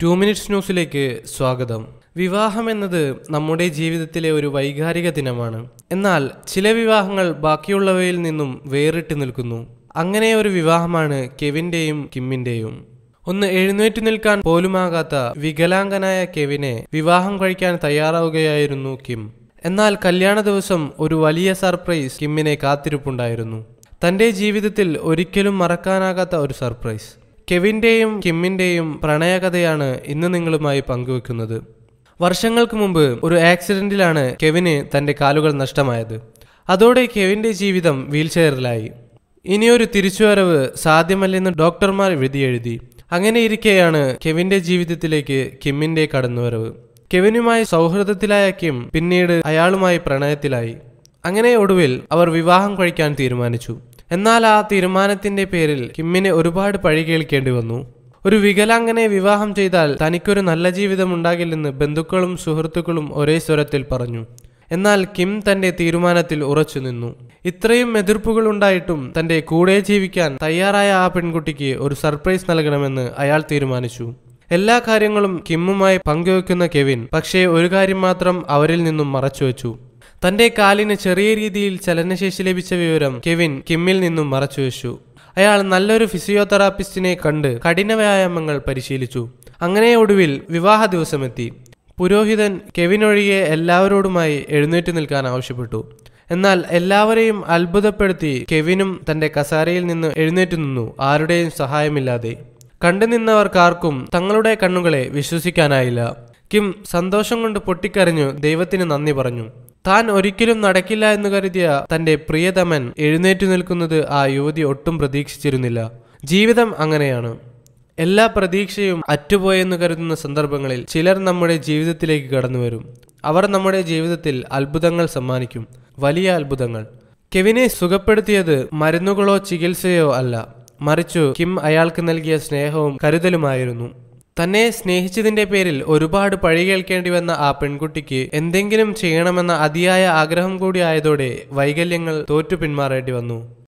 two minutes ന്യൂസിലേക്ക് സ്വാഗതം വിവാഹം എന്നത് നമ്മുടെ ജീവിതത്തിലെ ഒരു വൈകാരിക ദിനമാണ് എന്നാൽ ചില വിവാഹങ്ങൾ ബാക്കിയുള്ളവയിൽ നിന്നും വേറിട്ട് നിൽക്കുന്നു അങ്ങനെ ഒരു വിവാഹമാണ് കെവിന്റെയും കിമ്മിന്റെയും ഒന്ന് എഴുന്നേറ്റ് നിൽക്കാൻ പോലുമാകാത്ത വികലാംഗനായ കെവിനെ വിവാഹം കഴിക്കാൻ തയ്യാറാവുകയായിരുന്നു കിം എന്നാൽ കല്യാണ ദിവസം ഒരു വലിയ സർപ്രൈസ് കിമ്മിനെ കാത്തിരിപ്പുണ്ടായിരുന്നു തന്റെ ജീവിതത്തിൽ ഒരിക്കലും മറക്കാനാകാത്ത ഒരു സർപ്രൈസ് കെവിന്റെയും കിമ്മിന്റെയും പ്രണയകഥയാണ് ഇന്ന് നിങ്ങളുമായി പങ്കുവെക്കുന്നത് വർഷങ്ങൾക്ക് മുമ്പ് ഒരു ആക്സിഡന്റിലാണ് കെവിന് തന്റെ കാലുകൾ നഷ്ടമായത് അതോടെ കെവിന്റെ ജീവിതം വീൽചെയറിലായി ഇനിയൊരു തിരിച്ചുവരവ് സാധ്യമല്ലെന്ന് ഡോക്ടർമാർ വിധിയെഴുതി അങ്ങനെ ഇരിക്കെയാണ് കെവിന്റെ ജീവിതത്തിലേക്ക് കിമ്മിന്റെ കടന്നുവരവ് കെവിനുമായി സൗഹൃദത്തിലായ കിം പിന്നീട് അയാളുമായി പ്രണയത്തിലായി അങ്ങനെ ഒടുവിൽ അവർ വിവാഹം കഴിക്കാൻ തീരുമാനിച്ചു എന്നാൽ ആ തീരുമാനത്തിന്റെ പേരിൽ കിമ്മിന് ഒരുപാട് പഴി കേൾക്കേണ്ടി വന്നു ഒരു വികലാംഗനെ വിവാഹം ചെയ്താൽ തനിക്കൊരു നല്ല ജീവിതം ഉണ്ടാകില്ലെന്ന് ബന്ധുക്കളും സുഹൃത്തുക്കളും ഒരേ സ്വരത്തിൽ പറഞ്ഞു എന്നാൽ കിം തന്റെ തീരുമാനത്തിൽ ഉറച്ചു നിന്നു ഇത്രയും എതിർപ്പുകൾ ഉണ്ടായിട്ടും തന്റെ കൂടെ ജീവിക്കാൻ തയ്യാറായ ആ പെൺകുട്ടിക്ക് ഒരു സർപ്രൈസ് നൽകണമെന്ന് അയാൾ തീരുമാനിച്ചു എല്ലാ കാര്യങ്ങളും കിമ്മുമായി പങ്കുവെക്കുന്ന കെവിൻ പക്ഷേ ഒരു കാര്യം മാത്രം അവരിൽ നിന്നും മറച്ചുവെച്ചു തന്റെ കാലിന് ചെറിയ രീതിയിൽ ചലനശേഷി ലഭിച്ച വിവരം കെവിൻ കിമ്മിൽ നിന്നും മറച്ചുവെച്ചു അയാൾ നല്ലൊരു ഫിസിയോതെറാപ്പിസ്റ്റിനെ കണ്ട് കഠിന വ്യായാമങ്ങൾ പരിശീലിച്ചു അങ്ങനെ ഒടുവിൽ വിവാഹ ദിവസമെത്തി പുരോഹിതൻ കെവിനൊഴികെ എല്ലാവരോടുമായി എഴുന്നേറ്റ് നിൽക്കാൻ ആവശ്യപ്പെട്ടു എന്നാൽ എല്ലാവരെയും അത്ഭുതപ്പെടുത്തി കെവിനും തന്റെ കസാരയിൽ നിന്ന് എഴുന്നേറ്റ് നിന്നു ആരുടെയും സഹായമില്ലാതെ കണ്ടു നിന്നവർക്കാർക്കും തങ്ങളുടെ കണ്ണുകളെ വിശ്വസിക്കാനായില്ല കിം സന്തോഷം കൊണ്ട് പൊട്ടിക്കരഞ്ഞു ദൈവത്തിന് നന്ദി പറഞ്ഞു താൻ ഒരിക്കലും നടക്കില്ല എന്ന് കരുതിയ തന്റെ പ്രിയതമൻ എഴുന്നേറ്റു നിൽക്കുന്നത് ആ യുവതി ഒട്ടും പ്രതീക്ഷിച്ചിരുന്നില്ല ജീവിതം അങ്ങനെയാണ് എല്ലാ പ്രതീക്ഷയും അറ്റുപോയെന്ന് കരുതുന്ന സന്ദർഭങ്ങളിൽ ചിലർ നമ്മുടെ ജീവിതത്തിലേക്ക് കടന്നു വരും അവർ നമ്മുടെ ജീവിതത്തിൽ അത്ഭുതങ്ങൾ സമ്മാനിക്കും വലിയ അത്ഭുതങ്ങൾ കെവിനെ സുഖപ്പെടുത്തിയത് മരുന്നുകളോ ചികിത്സയോ അല്ല മറിച്ചു കിം അയാൾക്ക് നൽകിയ സ്നേഹവും കരുതലുമായിരുന്നു തന്നെ സ്നേഹിച്ചതിന്റെ പേരിൽ ഒരുപാട് പഴി കേൾക്കേണ്ടി വന്ന ആ പെൺകുട്ടിക്ക് എന്തെങ്കിലും ചെയ്യണമെന്ന അതിയായ ആഗ്രഹം കൂടി ആയതോടെ വൈകല്യങ്ങൾ തോറ്റു പിന്മാറേണ്ടി വന്നു